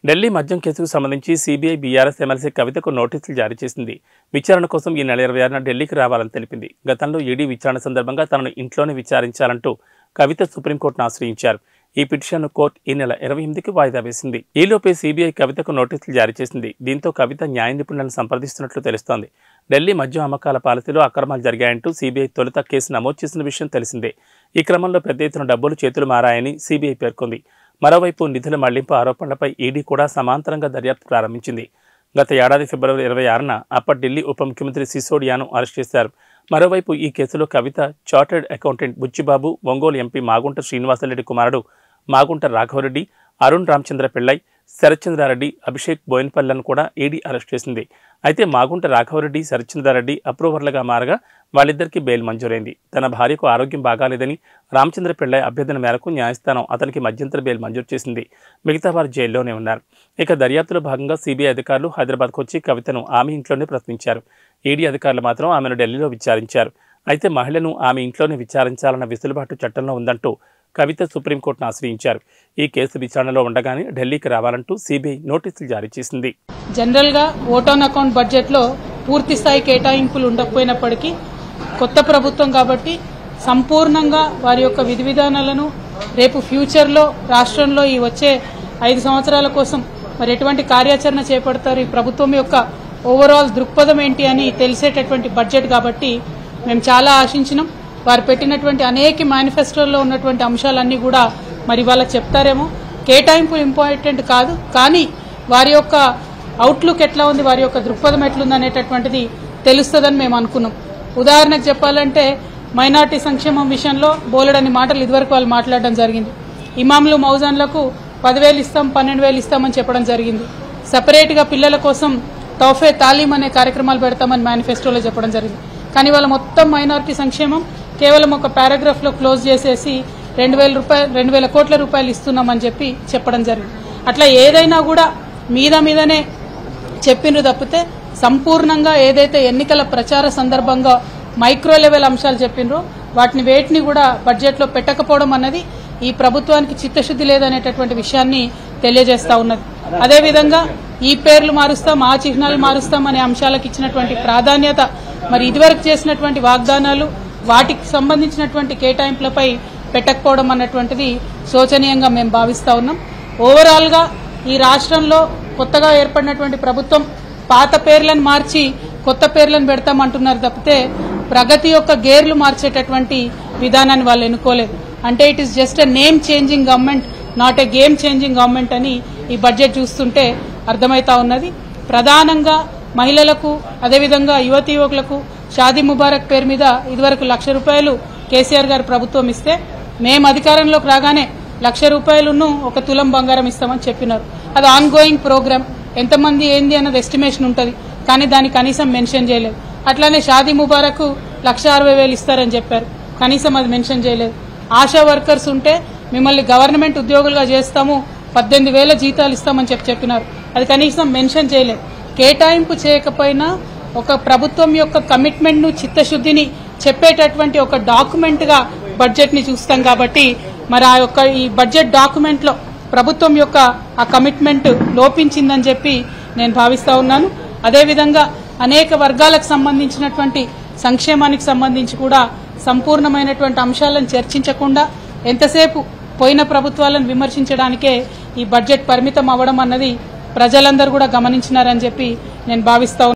ఢిల్లీ మద్యం కేసుకు సంబంధించి సీబీఐ బీఆర్ఎస్ ఎమ్మెల్సీ కవితకు నోటీసులు జారీ చేసింది విచారణ కోసం ఈ నెల ఇరవై ఆరున ఢిల్లీకి రావాలని తెలిపింది గతంలో ఈడీ విచారణ సందర్భంగా తనను ఇంట్లోనే విచారించాలంటూ కవిత సుప్రీంకోర్టును ఆశ్రయించారు ఈ పిటిషన్ను కోర్టు ఈ నెల ఇరవై ఎనిమిదికి వాయిదా వేసింది ఈలోపే సీబీఐ కవితకు నోటీసులు జారీ చేసింది దీంతో కవిత న్యాయ నిపుణులను సంప్రదిస్తున్నట్లు తెలుస్తోంది ఢిల్లీ మద్యం అమ్మకాల పాలసీలో అక్రమాలు జరిగాయంటూ సీబీఐ తొలుత కేసు నమోదు చేసిన విషయం తెలిసిందే ఈ క్రమంలో పెద్ద ఎత్తున డబ్బులు చేతులు మారాయని సీబీఐ పేర్కొంది మరోవైపు నిధుల మళ్లింపు ఆరోపణలపై ఈడీ కూడా సమాంతరంగా దర్యాప్తు ప్రారంభించింది గత ఏడాది ఫిబ్రవరి ఇరవై ఆరున అప్పటి ఢిల్లీ ఉప ముఖ్యమంత్రి సిసోడియాను అరెస్ట్ చేశారు మరోవైపు ఈ కేసులో Kavitha chartered accountant Buchibabu Ongole MP Magunta Srinivasa Reddy కుమారుడు మాగుంట రాఘవరెడ్డి అరుణ్ రామచంద్ర పిళ్ళై శరత్చంద్రారెడ్డి అభిషేక్ బోయిన్పల్లను కూడా ఈడీ అరెస్ట్ చేసింది అయితే మాగుంట రాఘవరెడ్డి శరత్చంద్రారెడ్డి అప్రూవర్లుగా మారగా వాళ్ళిద్దరికీ బెయిల్ మంజూరైంది తన భార్యకు ఆరోగ్యం బాగాలేదని రామచంద్ర పిళ్ళై అభ్యర్థన మేరకు న్యాయస్థానం అతనికి మధ్యంతర బెయిల్ మంజూరు చేసింది మిగతా వారు జైల్లోనే ఉన్నారు ఇక దర్యాప్తులో భాగంగా సిబిఐ అధికారులు హైదరాబాద్కు వచ్చి కవితను ఆమె ఇంట్లోనే ప్రశ్నించారు ఈడీ అధికారులు మాత్రం ఆమెను ఢిల్లీలో విచారించారు అయితే మహిళను ఆమె ఇంట్లోనే విచారించాలన్న వెసులుబాటు చట్టంలో ఉందంటూ కవిత సుప్రీంకోర్టును ఆశ్రయించారు ఈ కేసు విచారణలో ఉండగానే ఢిల్లీకి రావాలంటూ సిబిఐ నోటీసులు జారీ చేసింది జనరల్గా ఓటాన్ అకౌంట్ బడ్జెట్లో పూర్తి స్థాయి కేటాయింపులు ఉండకపోయినప్పటికీ కొత్త ప్రభుత్వం కాబట్టి సంపూర్ణంగా వారి యొక్క విధి విధానాలను రేపు ఫ్యూచర్లో రాష్ట్రంలో ఈ వచ్చే ఐదు సంవత్సరాల కోసం మరి ఎటువంటి కార్యాచరణ చేపడతారు ఈ ప్రభుత్వం యొక్క ఓవరాల్ దృక్పథం ఏంటి అని తెలిసేటటువంటి బడ్జెట్ కాబట్టి మేము చాలా ఆశించినాం వారు పెట్టినటువంటి అనేక మేనిఫెస్టోల్లో ఉన్నటువంటి అంశాలన్నీ కూడా మరి వాళ్ళకి చెప్తారేమో కేటాయింపు ఇంపార్టెంట్ కాదు కానీ వారి యొక్క అవుట్లుక్ ఎట్లా ఉంది వారి యొక్క దృక్పథం ఎట్లుంది అనేటటువంటిది తెలుస్తుందని మేము అనుకున్నాం ఉదాహరణకు చెప్పాలంటే మైనార్టీ సంక్షేమం విషయంలో బోలెడని మాటలు ఇదివరకు వాళ్ళు మాట్లాడడం జరిగింది ఇమాంలు మౌజాన్లకు పదివేలు ఇస్తాం పన్నెండు వేలు ఇస్తామని చెప్పడం జరిగింది సపరేట్గా పిల్లల కోసం తోఫే తాలీం అనే కార్యక్రమాలు పెడతామని మేనిఫెస్టోలో చెప్పడం జరిగింది కానీ వాళ్ళ మొత్తం మైనారిటీ సంక్షేమం కేవలం ఒక పారాగ్రాఫ్లో క్లోజ్ చేసేసి రెండు వేల రూపాయలు రెండు వేల కోట్ల రూపాయలు ఇస్తున్నామని చెప్పి చెప్పడం జరిగింది అట్లా ఏదైనా కూడా మీద మీదనే చెప్పిండ్రు తప్పితే సంపూర్ణంగా ఏదైతే ఎన్నికల ప్రచార సందర్భంగా మైక్రో లెవెల్ అంశాలు చెప్పిండ్రో వాటిని వేటిని కూడా బడ్జెట్లో పెట్టకపోవడం అన్నది ఈ ప్రభుత్వానికి చిత్తశుద్ధి లేదనేటటువంటి విషయాన్ని తెలియజేస్తా ఉన్నది అదేవిధంగా ఈ పేర్లు మారుస్తాం ఆ చిహ్నాలు మారుస్తాం అనే అంశాలకు ఇచ్చినటువంటి ప్రాధాన్యత మరి ఇదివరకు చేసినటువంటి వాగ్దానాలు వాటికి సంబంధించినటువంటి కేటాయింపులపై పెట్టకపోవడం అన్నటువంటిది శోచనీయంగా మేము భావిస్తా ఉన్నాం ఓవరాల్గా ఈ రాష్ట్రంలో కొత్తగా ఏర్పడినటువంటి ప్రభుత్వం పాత పేర్లను మార్చి కొత్త పేర్లను పెడతామంటున్నారు తప్పితే ప్రగతి యొక్క గేర్లు మార్చేటటువంటి విధానాన్ని వాళ్ళు ఎన్నుకోలేదు అంటే it is just a name changing government not a game changing government అని ఈ బడ్జెట్ చూస్తుంటే అర్థమవుతా ఉన్నది ప్రధానంగా మహిళలకు అదేవిధంగా యువతి యువకులకు షాదీ ముబారక్ పేరు మీద ఇదివరకు లక్ష రూపాయలు కేసీఆర్ గారు ప్రభుత్వం ఇస్తే మేము అధికారంలోకి రాగానే లక్ష రూపాయలను ఒక తులం బంగారం ఇస్తామని చెప్పినారు అది ఆన్ గోయింగ్ ప్రోగ్రామ్ ఎంతమంది ఏంది అన్నది ఎస్టిమేషన్ ఉంటుంది కానీ దాన్ని కనీసం మెన్షన్ చేయలేదు అట్లానే షాదీ ముబారక్ లక్ష అరవై వేలు ఇస్తారని చెప్పారు కనీసం అది మెన్షన్ చేయలేదు ఆశా వర్కర్స్ ఉంటే మిమ్మల్ని గవర్నమెంట్ ఉద్యోగులుగా చేస్తాము పద్దెనిమిది వేల జీతాలు ఇస్తామని చెప్పి చెప్పినారు అది కనీసం మెన్షన్ చేయలేదు కేటాయింపు చేయకపోయినా ఒక ప్రభుత్వం యొక్క కమిట్మెంట్ ను చిత్తశుద్ధిని చెప్పేటటువంటి ఒక డాక్యుమెంట్ గా బడ్జెట్ ని చూస్తాం కాబట్టి మరి ఆ యొక్క ఈ బడ్జెట్ డాక్యుమెంట్ లో ప్రభుత్వం యొక్క ఆ కమిట్మెంట్ లోపించిందని చెప్పి నేను భావిస్తా ఉన్నాను అదేవిధంగా అనేక వర్గాలకు సంబంధించినటువంటి సంక్షేమానికి సంబంధించి కూడా సంపూర్ణమైనటువంటి అంశాలను చర్చించకుండా ఎంతసేపు పోయిన ప్రభుత్వాలను విమర్శించడానికే ఈ బడ్జెట్ పరిమితం అవ్వడం అన్నది ప్రజలందరూ కూడా గమనించినారని చెప్పి నేను భావిస్తా